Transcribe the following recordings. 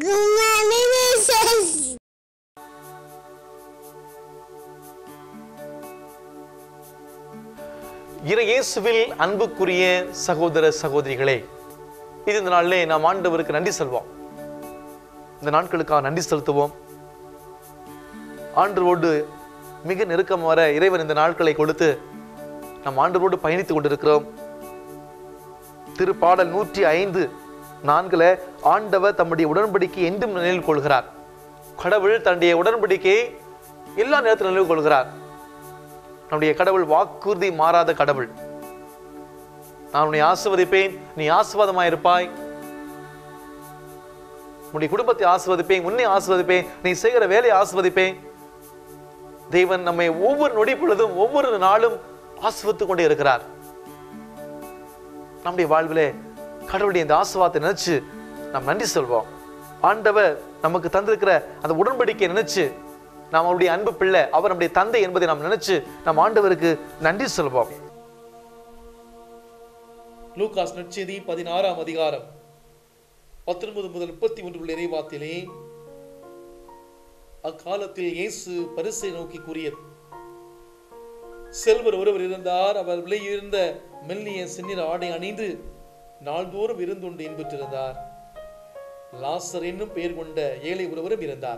இறை இயேசுவில் அன்புக்குரிய சகோதர சகோதரிகளே இது இந்த நாளிலே நாம் ஆண்டவருக்கு நன்றி செல்வோம் இந்த நாட்களுக்காக நன்றி செலுத்துவோம் ஆண்டவரோடு மிக நெருக்கம் வர இறைவன் இந்த நாட்களை கொடுத்து நாம் ஆண்டவரோடு பயணித்துக் கொண்டிருக்கிறோம் திருப்பாடல் நூற்றி ஐந்து நான்குல ஆண்டவர் தம்முடைய உடன்படிக்கை என்றும் நினைவில் கொள்கிறார் கடவுள் தன்னுடைய உடன்படிக்கையை எல்லா நேரத்திலும் நினைவு கொள்கிறார் நம்முடைய கடவுள் வாக்குறுதி மாறாத கடவுள் நான் உன்னை ஆசிர்வதிப்பேன் நீ ஆசிர்வாதமாய் இருப்பாய் உன்னுடைய குடும்பத்தை ஆசிர்வதிப்பேன் உன்னை ஆசிர்வதிப்பேன் நீ செய்கிற வேலையை ஆசிர்வதிப்பேன் தேவன் நம்மை ஒவ்வொரு நொடி பொழுதும் ஒவ்வொரு நாளும் ஆசிர்வத்துக் கொண்டே இருக்கிறார் நம்முடைய வாழ்விலே கடவுளுடைய இந்த ஆசிர்வாதத்தை நினைச்சு நாம் நன்றி சொல்வோம் ஆண்டவர் நமக்கு தந்திருக்கிற அந்த உடன்படிக்கையை நினைச்சு நாம் அவருடைய அன்பு பிள்ளை அவர் நம்முடைய தந்தை என்பதை நாம் நினைச்சு நம் ஆண்டவருக்கு நன்றி சொல்வோம் லூகாஸ் நற்செய்தி பதினாறாம் அதிகாரம் பத்தொன்பது முதல் முப்பத்தி ஒன்று உள்ள இறைவாத்திலே அக்காலத்தில் இயேசு பரிசை நோக்கி கூறியது செல்வர் ஒருவர் இருந்தார் அவர் விலையுயர்ந்த மெல்லிய செந்நிற ஆடை அணிந்து நாள்தோறும் விருந்துண்டு இன்புற்றிருந்தார் லாசர் என்னும் பெயர் கொண்ட ஏழை ஒருவரும் இருந்தார்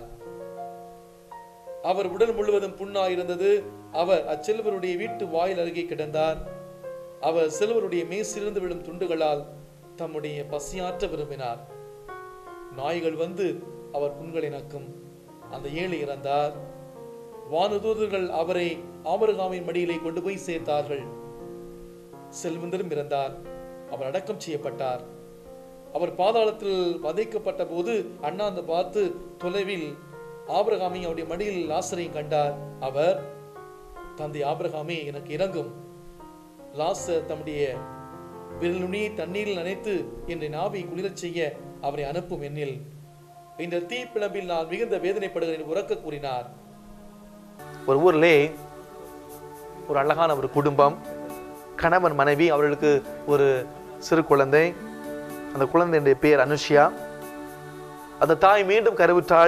அவர் உடல் முழுவதும் புண்ணாயிருந்தது அவர் அச்செல்வருடைய வீட்டு வாயில் அருகே கிடந்தார் அவர் செல்வருடைய மேசிலிருந்து விழும் துண்டுகளால் தம்முடைய பசியாற்ற விரும்பினார் நாய்கள் வந்து அவர் புண்களை நக்கும் அந்த ஏழை இறந்தார் வானுதூதர்கள் அவரை ஆபரகாமின் மடியிலே கொண்டு போய் சேர்த்தார்கள் செல்வந்தரும் இறந்தார் அவர் அடக்கம் செய்யப்பட்டார் அவர் பாதாளத்தில் வதைக்கப்பட்ட போது அண்ணாந்து பார்த்து தொலைவில் ஆபிரகாமை அவருடைய மடியில் லாசரையும் கண்டார் அவர் தந்தை ஆபிரகாமே எனக்கு இறங்கும் லாசர் தம்முடைய விரல் நுனியை தண்ணீரில் நனைத்து என்னை நாவை குளிரச் செய்ய அவரை அனுப்பும் எண்ணில் இந்த தீப்பிழம்பில் நான் மிகுந்த வேதனைப்படுகிறேன் உறக்க கூறினார் ஒரு ஊர்லே ஒரு அழகான ஒரு குடும்பம் கணவன் மனைவி அவர்களுக்கு ஒரு சிறு குழந்தை அந்த குழந்தையுடைய பேர் அனுஷ்யா அந்த தாய் மீண்டும் கருவுற்றாள்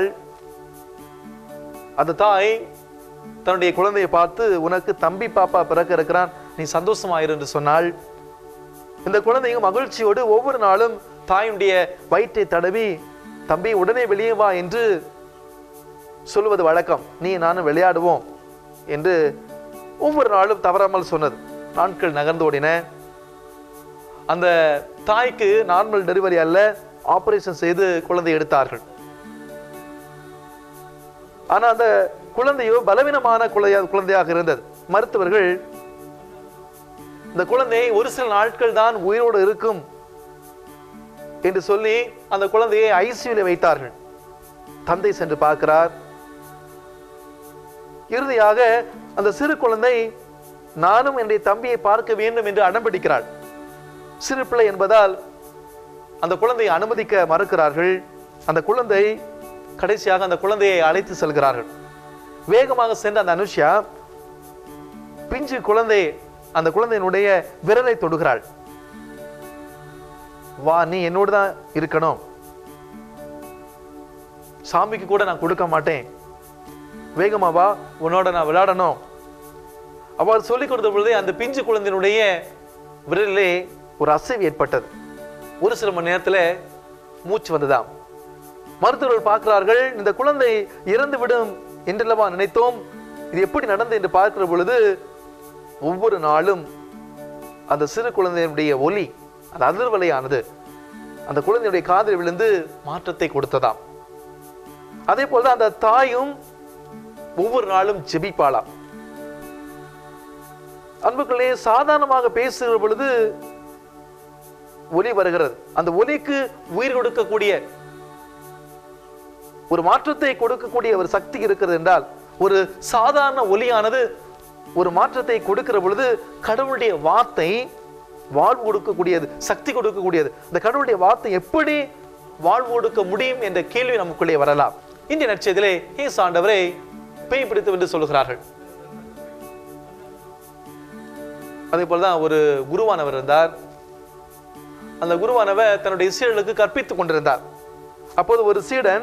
அந்த தாய் தன்னுடைய குழந்தையை பார்த்து உனக்கு தம்பி பாப்பா பிறக்க இருக்கிறான் நீ சந்தோஷமாயிரு என்று சொன்னாள் இந்த குழந்தையும் மகிழ்ச்சியோடு ஒவ்வொரு நாளும் தாயுடைய வயிற்றை தடவி தம்பி உடனே வெளியே வா என்று சொல்லுவது வழக்கம் நீ நானும் விளையாடுவோம் என்று ஒவ்வொரு நாளும் தவறாமல் சொன்னது நாட்கள் நகர்ந்து ஓடின அந்த தாய்க்கு நார்மல் டெலிவரி அல்ல ஆபரேஷன் செய்து குழந்தை எடுத்தார்கள் ஆனா அந்த குழந்தையோ பலவீனமான குழந்தையா குழந்தையாக இருந்தது மருத்துவர்கள் இந்த குழந்தை ஒரு சில நாட்கள் தான் உயிரோடு இருக்கும் என்று சொல்லி அந்த குழந்தையை ஐசியூல வைத்தார்கள் தந்தை சென்று பார்க்கிறார் இறுதியாக அந்த சிறு குழந்தை நானும் என்னுடைய தம்பியை பார்க்க வேண்டும் என்று அடம்பிடிக்கிறாள் சிறு பிள்ளை என்பதால் அந்த குழந்தையை அனுமதிக்க மறுக்கிறார்கள் அந்த குழந்தை கடைசியாக அந்த குழந்தையை அழைத்து செல்கிறார்கள் வேகமாக சென்ற அந்த அனுஷ்யா பிஞ்சு குழந்தை அந்த குழந்தையினுடைய விரலை தொடுகிறாள் வா நீ என்னோடு தான் இருக்கணும் சாமிக்கு கூட நான் கொடுக்க மாட்டேன் வேகமா வா உன்னோட நான் விளையாடணும் அவர் சொல்லிக் கொடுத்த பொழுதே அந்த பிஞ்சு குழந்தையினுடைய விரலிலே ஒரு அசைவு ஏற்பட்டது ஒரு சில மணி நேரத்துல மூச்சு வந்ததாம் மருத்துவர்கள் பார்க்கிறார்கள் இந்த குழந்தை இறந்து விடும் என்றல்லவா நினைத்தோம் இது எப்படி நடந்தது என்று பார்க்கிற பொழுது ஒவ்வொரு நாளும் அந்த சிறு குழந்தையினுடைய ஒலி அந்த அதிர்வலையானது அந்த குழந்தையுடைய காதில் விழுந்து மாற்றத்தை கொடுத்ததாம் அதே போல அந்த தாயும் ஒவ்வொரு நாளும் ஜெபிப்பாளாம் அன்புக்குள்ளே சாதாரணமாக பேசுகிற பொழுது ஒலி வருகிறது அந்த ஒலிக்கு உயிர் கொடுக்கக்கூடிய ஒரு மாற்றத்தை கொடுக்கக்கூடிய ஒரு சக்தி இருக்கிறது என்றால் ஒரு சாதாரண ஒலியானது ஒரு மாற்றத்தை கொடுக்கிற பொழுது கடவுளுடைய வார்த்தை வாழ்வு கொடுக்கக்கூடியது சக்தி கொடுக்கக்கூடியது இந்த கடவுளுடைய வார்த்தை எப்படி வாழ்வு கொடுக்க முடியும் என்ற கேள்வி நமக்குள்ளே வரலாம் இந்திய நட்சத்திலே ஏசு ஆண்டவரை பேய் பிடித்து என்று சொல்லுகிறார்கள் அதே போலதான் ஒரு குருவானவர் இருந்தார் அந்த குருவானவர் தன்னுடைய இசைகளுக்கு கற்பித்துக் கொண்டிருந்தார் அப்போது ஒரு சீடன்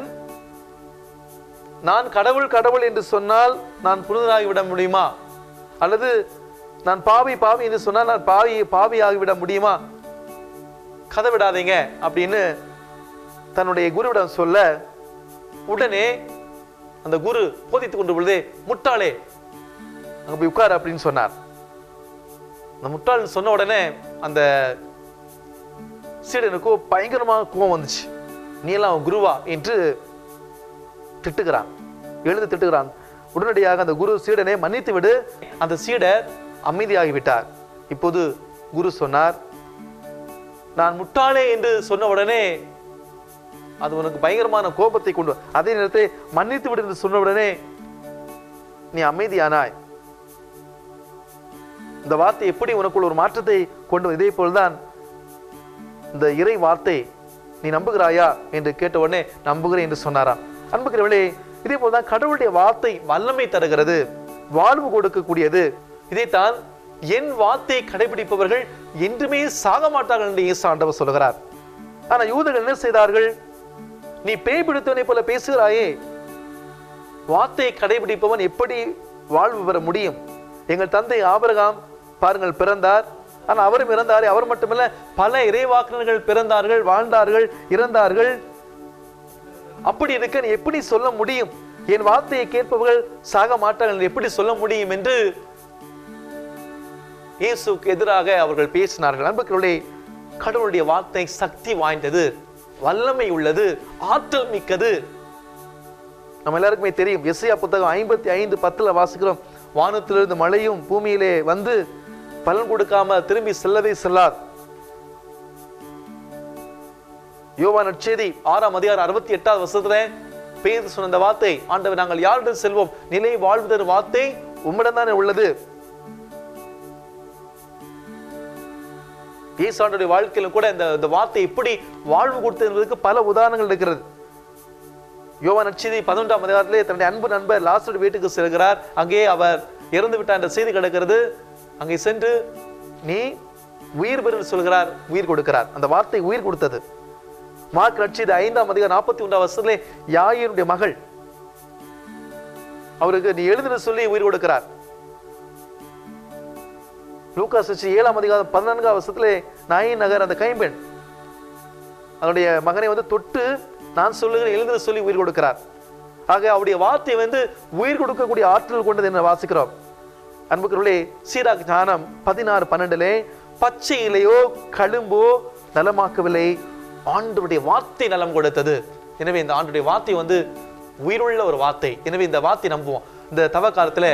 நான் கடவுள் கடவுள் என்று சொன்னால் நான் புனிதராகிவிட முடியுமா அல்லது நான் பாவி பாவி என்று சொன்னால் நான் பாவி பாவியாகிவிட முடியுமா கதை விடாதீங்க அப்படின்னு தன்னுடைய குருவிடம் சொல்ல உடனே அந்த குரு போதித்துக் கொண்டு பொழுதே முட்டாளே அங்க போய் உட்கார் அப்படின்னு சொன்னார் அந்த முட்டாள் சொன்ன உடனே அந்த சீடனுக்கு பயங்கரமாக கோவம் வந்துச்சு நீ எல்லாம் குருவா என்று திட்டுகிறான் எழுந்து திட்டுகிறான் உடனடியாக அந்த குரு சீடனை மன்னித்து விடு அந்த சீடர் அமைதியாகி விட்டார் இப்போது குரு சொன்னார் நான் முட்டாளே என்று சொன்ன உடனே அது உனக்கு பயங்கரமான கோபத்தை கொண்டு வ- அதே நேரத்தில் மன்னித்து விடு என்று சொன்ன உடனே நீ அமைதியானாய் இந்த வார்த்தை எப்படி உனக்குள் ஒரு மாற்றத்தை கொண்டு வ- இதே போல்தான் இந்த இறை வார்த்தை நீ நம்புகிறாயா என்று கேட்ட உடனே நம்புகிறேன் என்று சொன்னாராம் அன்புகிறவளே இதே போல்தான் கடவுளுடைய வார்த்தை வல்லமை தருகிறது வாழ்வு கொடுக்கக்கூடியது இதைத்தான் என் வார்த்தையை கடைபிடிப்பவர்கள் என்றுமே சாக மாட்டார்கள் என்று இயேசு ஆண்டவர் சொல்கிறார் ஆனா யூதர்கள் என்ன செய்தார்கள் நீ பேய் பிடித்தவனை போல பேசுகிறாயே வார்த்தையை கடைபிடிப்பவன் எப்படி வாழ்வு பெற முடியும் எங்கள் தந்தை ஆபிரகாம் பாருங்கள் பிறந்தார் ஆனால் அவரும் இறந்தாரே அவர் மட்டுமல்ல பல இறைவாக்கினர்கள் பிறந்தார்கள் வாழ்ந்தார்கள் இறந்தார்கள் அப்படி இருக்க நீ எப்படி சொல்ல முடியும் என் வார்த்தையை கேட்பவர்கள் சாக மாட்டார்கள் என்று எப்படி சொல்ல முடியும் என்று இயேசுக்கு எதிராக அவர்கள் பேசினார்கள் அன்புக்களே கடவுளுடைய வார்த்தை சக்தி வாய்ந்தது வல்லமை உள்ளது ஆற்றல் மிக்கது நம்ம எல்லாருக்குமே தெரியும் எஸ்ஐயா புத்தகம் ஐம்பத்தி ஐந்து பத்துல வாசிக்கிறோம் வானத்திலிருந்து மழையும் பூமியிலே வந்து பலன் கொடுக்காம திரும்பி செல்லவே செல்லாது யோவா நற்செய்தி ஆறாம் அதிகாரம் அறுபத்தி எட்டாவது வருஷத்துல பேர் சொன்ன இந்த வார்த்தை ஆண்டவர் நாங்கள் யாரிடம் செல்வோம் நிலை வாழ்வு தரும் வார்த்தை உம்மிடம் தானே உள்ளது ஈசானுடைய வாழ்க்கையில கூட இந்த இந்த வார்த்தை எப்படி வாழ்வு கொடுத்தது என்பதற்கு பல உதாரணங்கள் இருக்கிறது யோவா நட்சதி பதினொன்றாம் அதிகாரத்திலே தன்னுடைய அன்பு நண்பர் லாசருடைய வீட்டுக்கு செல்கிறார் அங்கே அவர் இறந்து விட்டார் என்ற செய்தி கிடக்கிறது அங்கே சென்று நீ உயிர் பெறு சொல்கிறார் உயிர் கொடுக்கிறார் அந்த வார்த்தை உயிர் கொடுத்தது மார்க் நட்சதி ஐந்தாம் அதிகாரம் நாற்பத்தி ஒன்றாம் வருஷத்திலே யாயினுடைய மகள் அவருக்கு நீ எழுதுன சொல்லி உயிர் கொடுக்கிறார் லூக்கா சச்சி ஏழாம் அதிகாரம் பதினான்காம் வருஷத்திலே நாயின் நகர் அந்த கைம்பெண் அவருடைய மகனை வந்து தொட்டு நான் சொல்லுகிற எழுதுற சொல்லி உயிர் கொடுக்கிறார் ஆக அவருடைய வார்த்தை வந்து உயிர் கொடுக்கக்கூடிய ஆற்றல் கொண்டது என்று வாசிக்கிறோம் அன்புக்குள்ளே சீராக் ஞானம் பதினாறு பன்னெண்டுலே பச்சை இலையோ கழும்போ நலமாக்கவில்லை ஆண்டருடைய வார்த்தை நலம் கொடுத்தது எனவே இந்த ஆண்டுடைய வார்த்தை வந்து உயிருள்ள ஒரு வார்த்தை எனவே இந்த வார்த்தை நம்புவோம் இந்த தவ காலத்துல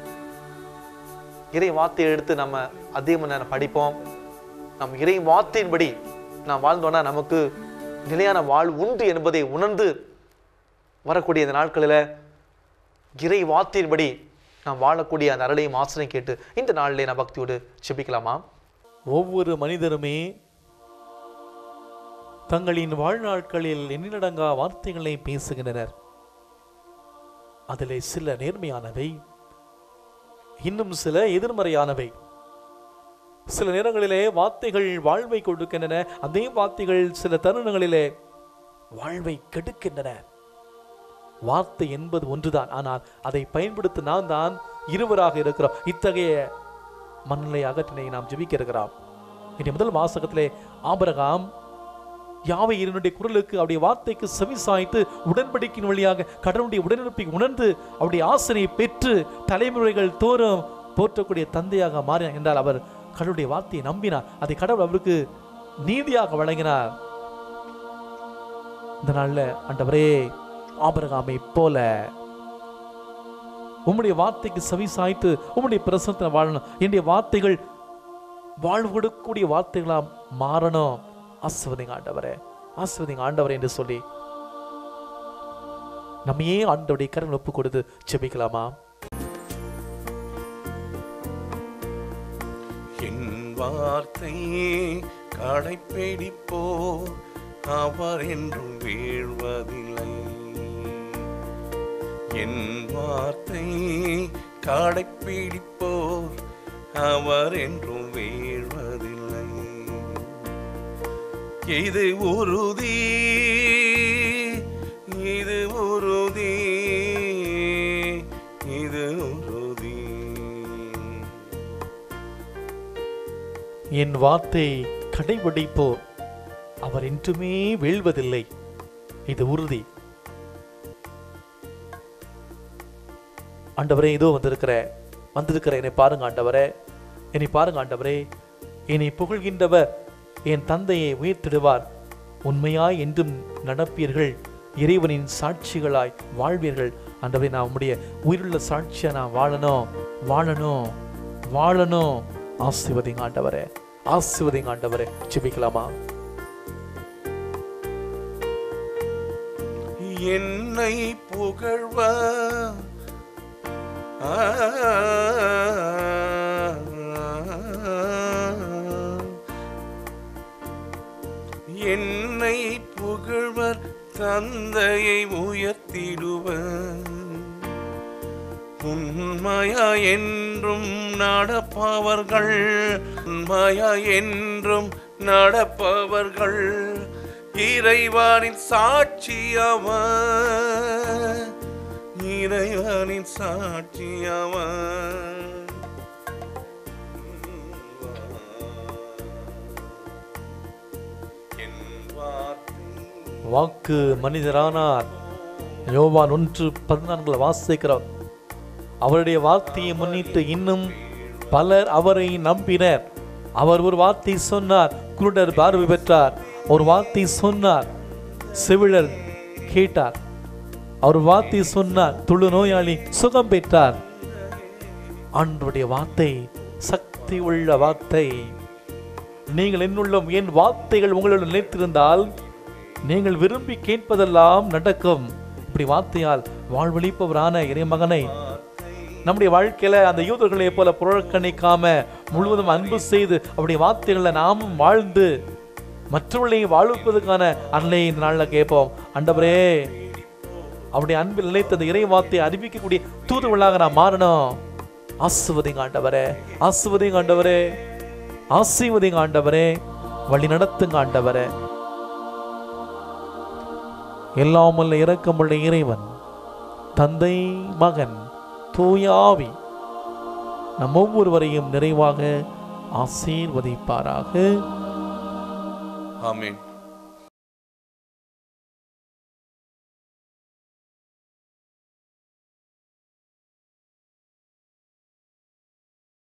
இறை வார்த்தையை எடுத்து நம்ம அதிக நேரம் படிப்போம் நம் இறை வார்த்தையின்படி நாம் வாழ்ந்தோம்னா நமக்கு நிலையான வாழ்வு உண்டு என்பதை உணர்ந்து வரக்கூடிய இந்த நாட்களில் இறை வார்த்தையின்படி நாம் வாழக்கூடிய அந்த அருளையும் ஆசனை கேட்டு இந்த நாளிலே நான் பக்தியோடு செபிக்கலாமா ஒவ்வொரு மனிதருமே தங்களின் வாழ்நாட்களில் எண்ணிலடங்கா வார்த்தைகளை பேசுகின்றனர் அதிலே சில நேர்மையானவை இன்னும் சில எதிர்மறையானவை சில நேரங்களிலே வார்த்தைகள் வாழ்வை கொடுக்கின்றன அதே வார்த்தைகள் சில தருணங்களிலே வாழ்வை கெடுக்கின்றன வார்த்தை என்பது ஒன்றுதான் ஆனால் அதை பயன்படுத்த நாம் தான் இருவராக இருக்கிறோம் இத்தகைய மண்ணிலை அகற்றினை நாம் ஜெபிக்க இருக்கிறோம் இன்றைய முதல் வாசகத்திலே ஆபரகாம் யாவை இதனுடைய குரலுக்கு அவருடைய வார்த்தைக்கு செவி சாய்த்து உடன்படிக்கையின் வழியாக கடவுளுடைய உடனிருப்பை உணர்ந்து அவருடைய ஆசனையை பெற்று தலைமுறைகள் தோறும் போற்றக்கூடிய தந்தையாக மாறினார் என்றால் அவர் கடவுளுடைய வார்த்தையை நம்பினார் அதை கடவுள் அவருக்கு நீதியாக வழங்கினார் இந்த நாள்ல ஆண்டவரே ஆபரகாமை போல உம்முடைய வார்த்தைக்கு செவி சாய்த்து உம்முடைய பிரசனத்தில் வாழணும் என்னுடைய வார்த்தைகள் வாழ்வு கொடுக்கக்கூடிய வார்த்தைகளாம் மாறணும் ஆசிர்வதிங்க ஆண்டவரே ஆசிர்வதிங்க ஆண்டவரே என்று சொல்லி நம்மையே ஆண்டவருடைய கரம் ஒப்பு கொடுத்து செபிக்கலாமா என் வார்த்தை கடைப்பிடிப்போ அவர் என்றும் வீழ்வதில்லை என் வார்த்தை கடைப்பிடிப்போர் அவர் என்றும் வீழ்வதில்லை இது உறுதி என் வார்த்தை கடைபிடிப்போர் அவர் என்றுமே வீழ்வதில்லை இது உறுதி ஆண்டவரே இதோ வந்திருக்கிற வந்திருக்கிற என்னை பாருங்க ஆண்டவரே என்னை பாருங்க ஆண்டவரே என்னை புகழ்கின்றவர் என் தந்தையை உயர்த்திடுவார் உண்மையாய் என்றும் நடப்பீர்கள் இறைவனின் சாட்சிகளாய் வாழ்வீர்கள் ஆண்டவரே நான் உம்முடைய உயிருள்ள சாட்சியா நான் வாழணும் வாழணும் வாழணும் ஆசிர்வதிங்க ஆண்டவரே ஆசிர்வதிங்க ஆண்டவரே ஜெபிக்கலாமா என்னை புகழ்வ என்னை புகழ்வர் தந்தையை உயர்த்திடுவர் உண்மையா என்றும் நடப்பவர்கள் உண்மையா என்றும் நடப்பவர்கள் இறைவனின் சாட்சியவன் இறைவனின் சாட்சியவன் என் வார்த்தை வாக்கு மனிதரானார் யோவான் ஒன்று பதினான்குல வாசிக்கிறோம் அவருடைய வார்த்தையை முன்னிட்டு இன்னும் பலர் அவரை நம்பினர் அவர் ஒரு வார்த்தை சொன்னார் குருடர் பார்வை பெற்றார் ஒரு வார்த்தை சொன்னார் செவிழர் கேட்டார் அவர் வார்த்தை சொன்னார் துளு நோயாளி சுகம் பெற்றார் ஆண்டவருடைய வார்த்தை சக்தி உள்ள வார்த்தை நீங்கள் என்னுள்ளும் என் வார்த்தைகள் உங்களுடன் நிலைத்திருந்தால் நீங்கள் விரும்பி கேட்பதெல்லாம் நடக்கும் இப்படி வார்த்தையால் வாழ்வழிப்பவரான இறைமகனை நம்முடைய வாழ்க்கையில அந்த யூதர்களை போல புறக்கணிக்காம முழுவதும் அன்பு செய்து அவருடைய வார்த்தைகளை நாமும் வாழ்ந்து மற்றவர்களையும் வாழ்விப்பதற்கான அன்னை இந்த நாளில் கேட்போம் ஆண்டவரே அவருடைய அன்பில் நிலைத்த அந்த இறை வார்த்தையை அறிவிக்கக்கூடிய தூதுவளாக நான் மாறணும் ஆசுவதிங்க ஆண்டவரே ஆசுவதிங்க ஆண்டவரே ஆசீர்வதிங்க ஆண்டவரே வழி நடத்துங்க ஆண்டவரே எல்லாம் வல்ல இரக்கமுள்ள இறைவன் தந்தை மகன் தூயாவி நம் ஒவ்வொருவரையும் நிறைவாக ஆசீர்வதிப்பாராக ஆமென்